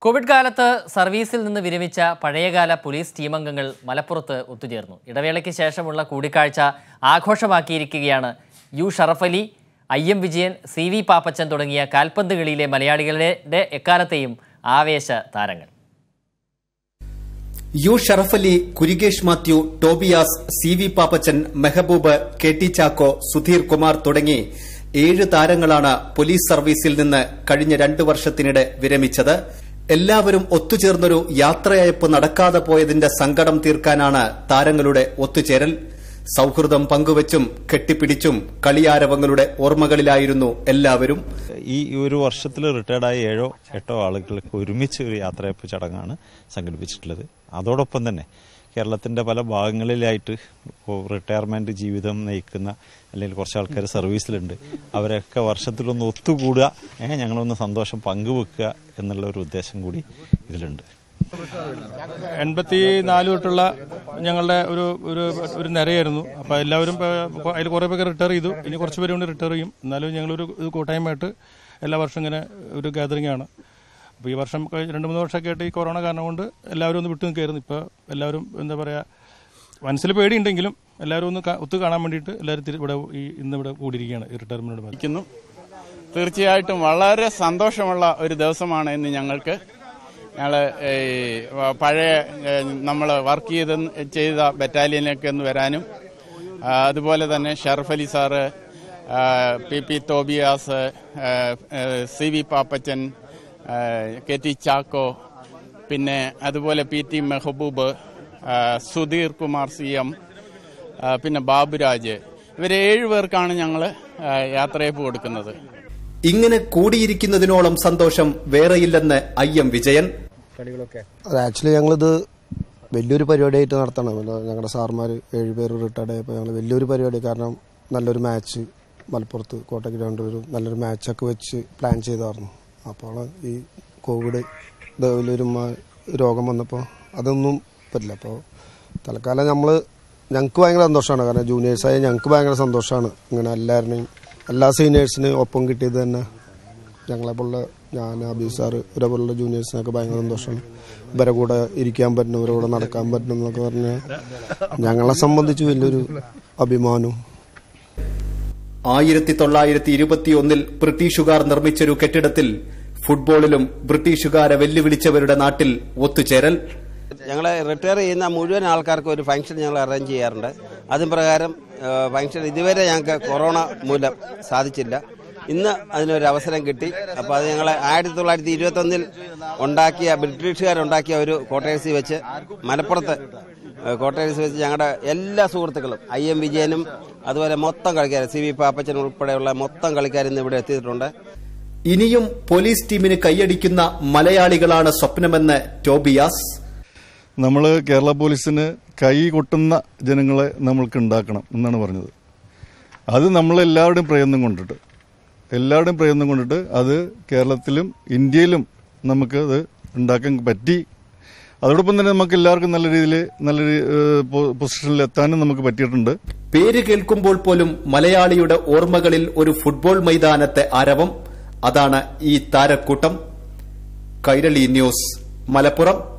Covid കാലത്ത് സർവീസിൽ നിന്ന് വിരമിച്ച പഴയകാല പോലീസ് ടീമംഗങ്ങൾ മലപ്പുറത്ത് ഒത്തുചേർന്നു ഇടവേളയ്ക്ക് ശേഷമുള്ള കൂടിക്കാഴ്ച ആഘോഷമാക്കിയിരിക്കുകയാണ് U Sharafali I M Vijayan C V Pappachan തുടങ്ങിയ കാൽപന്ത് കളിയിലെ മലയാളികളുടെ എക്കാലത്തെയും ആവേശ താരങ്ങൾ U Sharafali Kurikesh Mathew Tobias C V Pappachan Mehaboob K T Chacko Sudheer Kumar തുടങ്ങി ഏഴ് താരങ്ങളാണ് പോലീസ് സർവീസിൽ നിന്ന് കഴിഞ്ഞ രണ്ടു വർഷത്തിനിടെ വിരമിച്ചത് എല്ലാവരും ഒത്തുചേർന്നൊരു യാത്രയയപ്പ് നടക്കാതെ പോയതിന്റെ സങ്കടം തീർക്കാനാണ് താരങ്ങളുടെ ഒത്തുചേരൽ സൌഹൃദം പങ്കുവച്ചും കെട്ടിപ്പിടിച്ചും കളിയാരവങ്ങളുടെ ഓർമ്മകളിലായിരുന്നു എല്ലാവരും ഈ ഒരു വർഷത്തിൽ റിട്ടയർഡായ ഏഴോ എട്ടോ ആളുകൾക്ക് ഒരുമിച്ച് ഒരു യാത്രയപ്പ് ചടങ്ങാണ് സംഘടിപ്പിച്ചിട്ടുള്ളത് അതോടൊപ്പം തന്നെ കേരളത്തിന്റെ പല ഭാഗങ്ങളിലായിട്ട് ഇപ്പോൾ റിട്ടയർമെന്റ് ജീവിതം നയിക്കുന്ന അല്ലെങ്കിൽ കുറച്ച് ആൾക്കാർ സർവീസിലുണ്ട് അവരൊക്കെ വർഷത്തിലൊന്ന് ഒത്തുകൂടുക ഏഹ് ഞങ്ങളൊന്ന് സന്തോഷം പങ്കുവെക്കുക എന്നുള്ള ഒരു ഉദ്ദേശം കൂടി ഇതിലുണ്ട് എൺപത്തി നാല് തൊട്ടുള്ള ഞങ്ങളുടെ ഒരു ഒരു ഒരു നിരയായിരുന്നു അപ്പോൾ എല്ലാവരും ഇപ്പൊ അതിൽ കുറേ പേര് റിട്ടയർ ചെയ്തു ഇനി കുറച്ച് പേര് കൊണ്ട് റിട്ടയർ ചെയ്യും എന്നാലും ഞങ്ങളൊരു ഇത് കൂട്ടായ്മയായിട്ട് എല്ലാ വർഷം ഇങ്ങനെ ഒരു ഗാദറിംഗ് ആണ് അപ്പോൾ ഈ വർഷം കഴിഞ്ഞ രണ്ട് മൂന്ന് വർഷമൊക്കെ ആയിട്ട് ഈ കൊറോണ കാരണം കൊണ്ട് എല്ലാവരും ഒന്ന് വിട്ടു നിൽക്കായിരുന്നു ഇപ്പോൾ എല്ലാവരും എന്താ പറയുക മനസ്സിൽ പേടിയുണ്ടെങ്കിലും എല്ലാവരും ഒന്ന് കാ- ഒത്തു കാണാൻ വേണ്ടിയിട്ട് എല്ലാവരും തിരി- ഇവിടെ ഈ ഇന്ന് ഇവിടെ കൂടിയിരിക്കുകയാണ് ഈ റിട്ടയർമെന്റ് ഇരിക്കുന്നു തീർച്ചയായിട്ടും വളരെ സന്തോഷമുള്ള ഒരു ദിവസമാണ് ഇന്ന് ഞങ്ങൾക്ക് ഞങ്ങൾ പഴയ നമ്മൾ വർക്ക് ചെയ്ത് ചെയ്ത ബറ്റാലിയനിലേക്ക് ഒന്ന് വരാനും ആ, അതുപോലെ തന്നെ ഷർഫ് അലി സാറ് ആ, പി പി തോബിയാസ് ആ, ആ, സി വി പാപ്പച്ചൻ ആ, കെ ടി ചാക്കോ പിന്നെ അതുപോലെ പി ടി മെഹബൂബ് ആ, സുധീർ കുമാർ സി എം ആ, പിന്നെ ബാബുരാജ് ഇവരെ ഏഴു പേർക്കാണ് ഞങ്ങൾ യാത്രയപ്പ് കൊടുക്കുന്നത് ഇങ്ങനെ കൂടിയിരിക്കുന്നതിനോളം സന്തോഷം വേറെയില്ലെന്ന് ഐ എം വിജയൻ അത് ആക്ച്വലി ഞങ്ങളിത് വലിയൊരു പരിപാടിയായിട്ട് നടത്തണം പിന്നെ ഞങ്ങളുടെ സാർമാർ ഏഴുപേര് റിട്ടയർഡ് ആയപ്പോൾ ഞങ്ങൾ വലിയൊരു പരിപാടി കാരണം നല്ലൊരു മാച്ച് മലപ്പുറത്ത് കോട്ട ഗ്രൗണ്ടിൽ ഒരു നല്ലൊരു മാച്ചൊക്കെ വെച്ച് പ്ലാൻ ചെയ്തായിരുന്നു അപ്പോൾ ഈ കോവിഡ് ഇത് വലിയൊരു മ- രോഗം വന്നപ്പോൾ അതൊന്നും പറ്റില്ല അപ്പോൾ തൽക്കാലം നമ്മൾ ഞങ്ങൾക്ക് ഭയങ്കര സന്തോഷമാണ് കാരണം ജൂനിയേഴ്സായ ഞങ്ങൾക്ക് ഭയങ്കര സന്തോഷമാണ് ഇങ്ങനെ എല്ലാവരുടെയും എല്ലാ സീനിയേഴ്സിനും ഒപ്പം കിട്ടിയത് തന്നെ ഞങ്ങളെ പോലുള്ള ഞാൻ അബി സാറ് ഇവരെ പോലുള്ള ജൂനിയേഴ്സിനൊക്കെ ഭയങ്കര സന്തോഷമാണ് ഇവരെ കൂടെ ഇരിക്കാൻ പറ്റുന്നു ഇവരെ കൂടെ നടക്കാൻ പറ്റുന്നു എന്നൊക്കെ പറഞ്ഞാൽ ഞങ്ങളെ സംബന്ധിച്ച് വലിയൊരു അഭിമാനവും ആയിരത്തി തൊള്ളായിരത്തി ഇരുപത്തിയൊന്നിൽ ബ്രിട്ടീഷുകാർ നിർമ്മിച്ചൊരു കെട്ടിടത്തിൽ ഫുട്ബോളിലും ബ്രിട്ടീഷുകാരെ വെല്ലുവിളിച്ചവരുടെ നാട്ടിൽ ഒത്തുചേരൽ ഞങ്ങൾ റിട്ടയർ ചെയ്യുന്ന മുഴുവൻ ആൾക്കാർക്കും ഒരു ഫംഗ്ഷൻ ഞങ്ങൾ അറേഞ്ച് ചെയ്യാറുണ്ട് അതും പ്രകാരം ഫംഗ്ഷൻ ഇതുവരെ ഞങ്ങൾക്ക് കൊറോണ മൂലം സാധിച്ചില്ല ഇന്ന് അതിനൊരു അവസരം കിട്ടി അപ്പോൾ അത് ഞങ്ങൾ ആയിരത്തി തൊള്ളായിരത്തി ഇരുപത്തൊന്നിൽ ഉണ്ടാക്കിയ ബ്രിട്ടീഷുകാരുണ്ടാക്കിയ ഒരു കോട്ടേഴ്സിൽ വെച്ച് മലപ്പുറത്ത് കോട്ടേഴ്സിൽ വെച്ച് ഞങ്ങളുടെ എല്ലാ സുഹൃത്തുക്കളും ഐ എം വിജയനും അതുപോലെ മൊത്തം കളിക്കാർ സി വി പാപ്പച്ചൻ ഉൾപ്പെടെയുള്ള മൊത്തം കളിക്കാർ ഇന്ന് ഇവിടെ എത്തിയിട്ടുണ്ട് ഇനിയും പോലീസ് ടീമിന് കൈയടിക്കുന്ന മലയാളികളാണ് സ്വപ്നമെന്ന് ടോബിയാസ് നമ്മൾ കേരള പോലീസിന് കൈ കൊട്ടുന്ന ജനങ്ങളെ നമ്മൾക്ക് ഉണ്ടാക്കണം എന്നാണ് പറഞ്ഞത് അത് നമ്മളെല്ലാവരുടെയും പ്രയത്നം കൊണ്ടിട്ട് എല്ലാവരുടെയും പ്രയത്നം കൊണ്ടിട്ട് അത് കേരളത്തിലും ഇന്ത്യയിലും നമുക്ക് അത് ഉണ്ടാക്കാൻ പറ്റി അതോടൊപ്പം തന്നെ നമുക്ക് എല്ലാവർക്കും നല്ല രീതിയിൽ നല്ലൊരു പൊസിഷനിൽ എത്താനും നമുക്ക് പറ്റിയിട്ടുണ്ട് പേര് കേൾക്കുമ്പോൾ പോലും മലയാളിയുടെ ഓർമ്മകളിൽ ഒരു ഫുട്ബോൾ മൈതാനത്തെ ആരവം അതാണ് ഈ താരക്കൂട്ടം കൈരളി ന്യൂസ് മലപ്പുറം